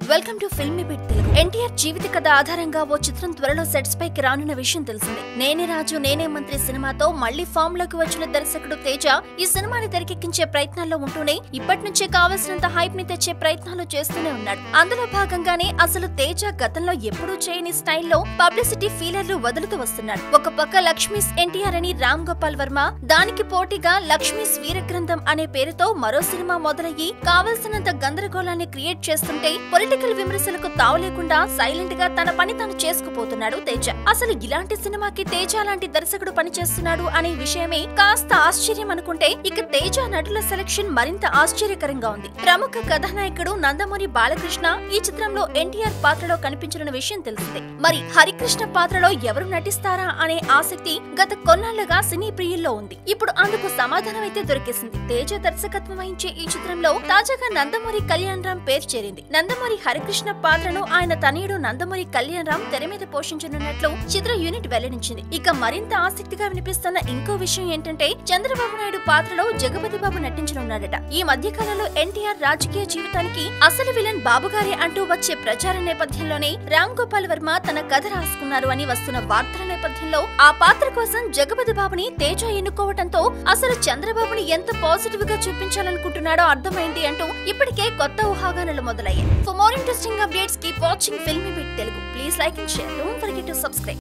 welcome to filmy bit Telugu NTR జీవిత కథ ఆధారంగా ఓ చిత్రం త్వరలో సెట్స్ పైకి రానున్న విషయం తెలిసిందే నేనే రాజు నేనే మంత్రి సినిమాతో మళ్లీ ఫామ్ లోకి వచ్చిన దర్శకుడు తేజ ఈ సినిమాని తెరకెక్కించే ప్రయత్నాల్లో ఉంటూనే ఇప్పటి నుంచే కావలసినంత హైప్ ని తెచ్చే ప్రయత్నాలు చేస్తూనే ఉన్నాడు అందులో భాగంగానే అసలు తేజ గతంలో ఎప్పుడూ చేయని స్టైల్లో పబ్లిసిటీ ఫీలర్లు వదులుతూ వస్తున్నాడు ఒక పక్క లక్ష్మీస్ ఎన్టీఆర్ అని రామ్ గోపాల్ వర్మ దానికి పోటీగా లక్ష్మీస్ వీరగ్రంథం అనే పేరుతో మరో సినిమా మొదలయ్యి కావలసినంత గందరగోళాన్ని క్రియేట్ చేస్తుంటే పొలిటికల్ విమర్శలకు తావలేకుండా సైలెంట్ గా తన పని తాను చేసుకుపోతున్నాడు తేజ అసలు ఇలాంటి సినిమాకి తేజ లాంటి దర్శకుడు పనిచేస్తున్నాడు అనే విషయమే కాస్త ఆశ్చర్యం అనుకుంటే ఇక తేజ నటుల సెలక్షన్ మరింత ఆశ్చర్యకరంగా ఉంది ప్రముఖ కథానాయకుడు నందమూరి బాలకృష్ణ ఈ చిత్రంలో ఎన్టీఆర్ పాత్రలో కనిపించనున్న విషయం తెలిసిందే మరి హరికృష్ణ పాత్రలో ఎవరు నటిస్తారా అనే ఆసక్తి గత కొన్నాళ్లుగా సినీ ప్రియుల్లో ఉంది ఇప్పుడు అందుకు సమాధానం అయితే దొరికేసింది తేజ దర్శకత్వం వహించే ఈ చిత్రంలో తాజాగా నందమూరి కళ్యాణ్ రామ్ పేరు చేరింది నందమూరి హరికృష్ణ పాత్రను ఆయన తనయుడు నందమూరి కళ్యాణ్ రామ్ తెర మీద పోషించనున్నట్లు చిత్ర యూనిట్ వెల్లడించింది ఇక మరింత ఆసక్తిగా వినిపిస్తున్న ఇంకో విషయం ఏంటంటే చంద్రబాబు నాయుడు పాత్రలో జగపతి బాబు నటించనున్నాడట ఈ మధ్య కాలంలో ఎన్టీఆర్ రాజకీయ జీవితానికి అసలు విలన్ బాబుగారే అంటూ వచ్చే ప్రచార నేపథ్యంలోనే రామ్ గోపాల్ వర్మ తన కథ రాసుకున్నారు అని వస్తున్న వార్తల నేపథ్యంలో ఆ పాత్ర కోసం జగపతి బాబుని తేజ ఎన్నుకోవడంతో అసలు చంద్రబాబుని ఎంత పాజిటివ్ గా చూపించాలనుకుంటున్నాడో అర్థమైంది అంటూ ఇప్పటికే కొత్త ఊహాగానాలు మొదలయ్యాయి for more interesting updates keep watching filmy bit Telugu please like and share don't forget to subscribe